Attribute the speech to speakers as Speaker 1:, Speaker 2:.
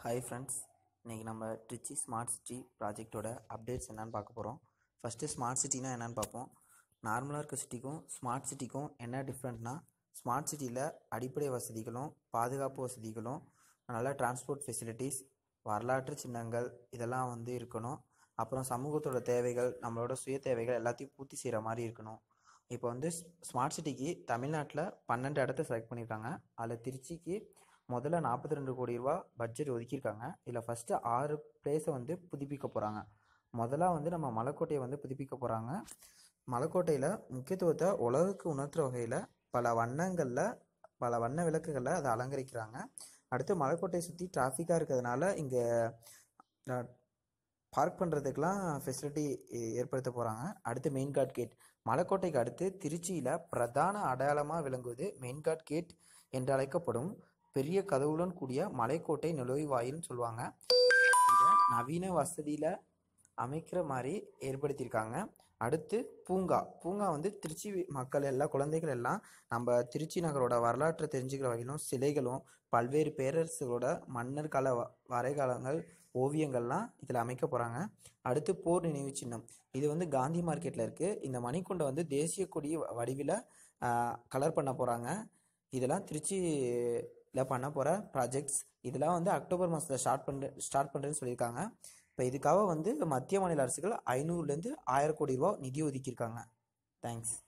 Speaker 1: hi friends இன்றைக்கி நம்ம Trichy smart city ப்ராஜெக்ட்டோட அப்டேட்ஸ் என்னன்னு பார்க்க போகிறோம் ஃபஸ்ட்டு ஸ்மார்ட் சிட்டினா என்னன்னு பார்ப்போம் நார்மலாக இருக்க சிட்டிக்கும் ஸ்மார்ட் சிட்டிக்கும் என்ன டிஃப்ரெண்ட்னா ஸ்மார்ட் சிட்டியில் அடிப்படை வசதிகளும் பாதுகாப்பு வசதிகளும் நல்ல டிரான்ஸ்போர்ட் ஃபெசிலிட்டிஸ் வரலாற்று சின்னங்கள் இதெல்லாம் வந்து இருக்கணும் அப்புறம் சமூகத்தோட தேவைகள் நம்மளோட சுய தேவைகள் எல்லாத்தையும் பூர்த்தி செய்கிற மாதிரி இருக்கணும் இப்போ வந்து ஸ்மார்ட் சிட்டிக்கு தமிழ்நாட்டில் பன்னெண்டு இடத்த செலக்ட் பண்ணியிருக்காங்க அதில் திருச்சிக்கு முதல்ல நாற்பத்தி ரெண்டு கோடி ரூபா பட்ஜெட் ஒதுக்கியிருக்காங்க இதில் ஃபஸ்ட்டு ஆறு பிளேஸை வந்து புதுப்பிக்க போகிறாங்க முதல்ல வந்து நம்ம மலைக்கோட்டையை வந்து புதுப்பிக்க போகிறாங்க மலைக்கோட்டையில் முக்கியத்துவத்தை உலகுக்கு உணர்த்துற வகையில் பல வண்ணங்களில் பல வண்ண விளக்குகளில் அதை அலங்கரிக்கிறாங்க அடுத்து மலைக்கோட்டையை சுற்றி டிராஃபிக்காக இருக்கிறதுனால இங்கே பார்க் பண்ணுறதுக்கெலாம் ஃபெசிலிட்டி ஏற்படுத்த போகிறாங்க அடுத்து மெயின் காட் கேட் மலைக்கோட்டைக்கு அடுத்து திருச்சியில் பிரதான அடையாளமாக விளங்குவது மெயின் காட் கேட் என்று அழைக்கப்படும் பெரிய கதவுடன் கூடிய மலைக்கோட்டை நுழைவாயில்னு சொல்லுவாங்க இதை நவீன வசதியில் அமைக்கிற மாதிரி ஏற்படுத்தியிருக்காங்க அடுத்து பூங்கா பூங்கா வந்து திருச்சி மக்கள் எல்லாம் குழந்தைகள் எல்லாம் நம்ம திருச்சி நகரோட வரலாற்றை தெரிஞ்சுக்கிற வகையிலும் சிலைகளும் பல்வேறு பேரரசுகளோட மன்னர் கால வ- வரைகாலங்கள் ஓவியங்கள்லாம் இதில் அமைக்க போகிறாங்க அடுத்து போர் நினைவு சின்னம் இது வந்து காந்தி மார்க்கெட்டில் இருக்குது இந்த மணிக்குண்டை வந்து தேசிய கொடி வடிவில் கலர் பண்ண போகிறாங்க இதெல்லாம் திருச்சியில் பண்ண போகிற ப்ராஜெக்ட்ஸ் இதெல்லாம் வந்து அக்டோபர் மாதத்தில் ஸ்டார்ட் பண்ணுற ஸ்டார்ட் பண்ணுறேன்னு சொல்லியிருக்காங்க இப்போ இதுக்காக வந்து மத்திய மாநில அரசுகள் ஐநூறுலேருந்து ஆயிரம் கோடி ரூபா நிதி ஒதுக்கியிருக்காங்க தேங்க்ஸ்